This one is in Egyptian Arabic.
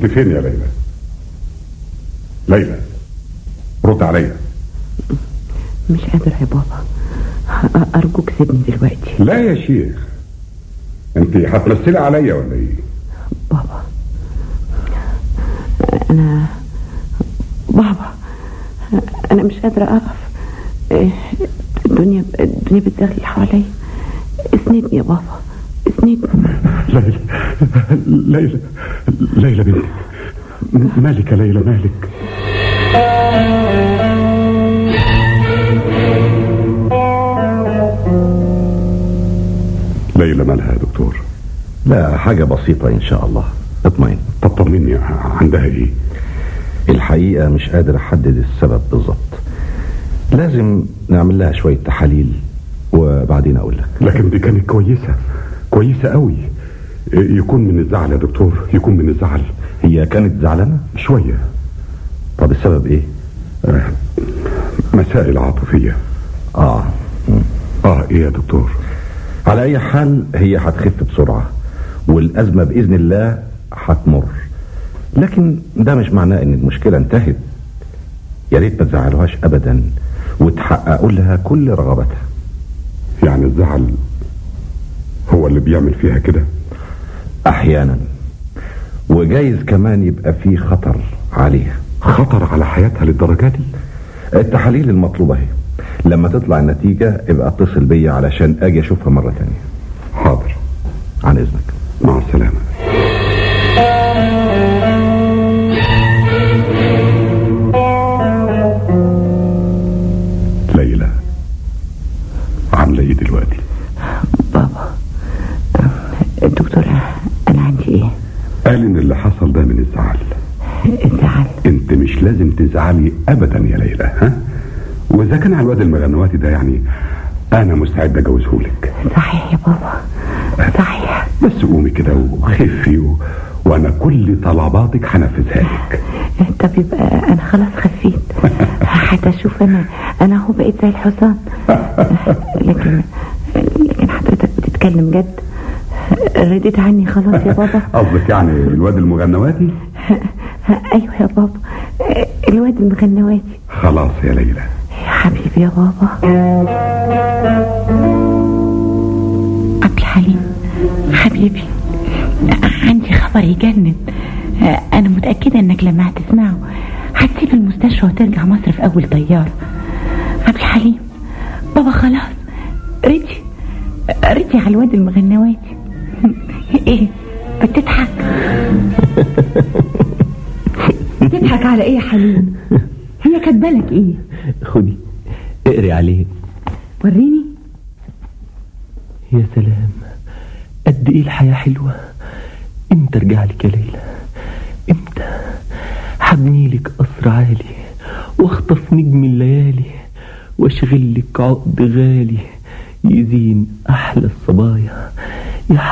كنت فين يا ليلى ليلى رد عليا مش قادر يا بابا ارجوك سيبني دلوقتي لا يا شيخ انت هتمثلي عليا ولا ايه بابا انا بابا انا مش قادره اقف الدنيا الدنيا بتزغلل حواليا اسندني يا بابا اسندني ليلى ليلى ليلى بنتي مالك يا ليلى مالك ليلى مالها يا دكتور لا حاجة بسيطة إن شاء الله اطمئن طب طمني عندها ايه الحقيقة مش قادر أحدد السبب بالظبط لازم نعمل لها شوية تحاليل وبعدين أقول لك لكن دي كانت كويسة كويسة قوي يكون من الزعل يا دكتور يكون من الزعل هي كانت زعلانة شوية طب السبب ايه آه مسائل عاطفية اه اه ايه يا دكتور على اي حال هي هتخف بسرعة والازمة باذن الله هتمر لكن ده مش معناه ان المشكلة انتهت يا ريت ما تزعلوهاش ابدا وتحققوا لها كل رغبتها يعني الزعل هو اللي بيعمل فيها كده احيانا وجايز كمان يبقى في خطر عليها خطر على حياتها للدرجة دي التحاليل المطلوبة اهي لما تطلع النتيجة ابقى اتصل بيا علشان اجي اشوفها مرة تانية حاضر عن اذنك مع السلامة ليلى عاملة ايه دلوقتي بابا الدكتور انا عندي ايه قال ان اللي حصل ده من الزعل الزعل انت مش لازم تزعلي ابدا يا ليلى ها واذا كان على الواد المغنواتي ده يعني انا مستعد اجوزهولك صحيح يا بابا صحيح بس قومي كده وخفي و... وانا كل طلباتك هنفذها لك طب يبقى انا خلاص خفيت حتى اشوف انا انا هو بقيت زي الحصان لكن لكن حضرتك بتتكلم جد رديت عني خلاص يا بابا قصدك يعني الواد المغنواتي ايوه يا بابا الواد المغنواتي خلاص يا ليلى يا حبيبي يا بابا عبد الحليم حبيبي عندي خبر يجنن انا متأكدة انك لما هتسمعه هتسيب المستشفى وترجع مصر في اول طيارة عبد الحليم بابا خلاص رجي رجي على الواد المغنواتي ايه بتضحك تضحك على ايه يا حليم هي كاتبالك ايه خدي اقري عليه وريني يا سلام قد ايه الحياة حلوة امتى ارجع لك يا ليلى امتى حبني لك قصر عالي واخطف نجم الليالي واشغل لك عقد غالي يزين احلى الصبايا يا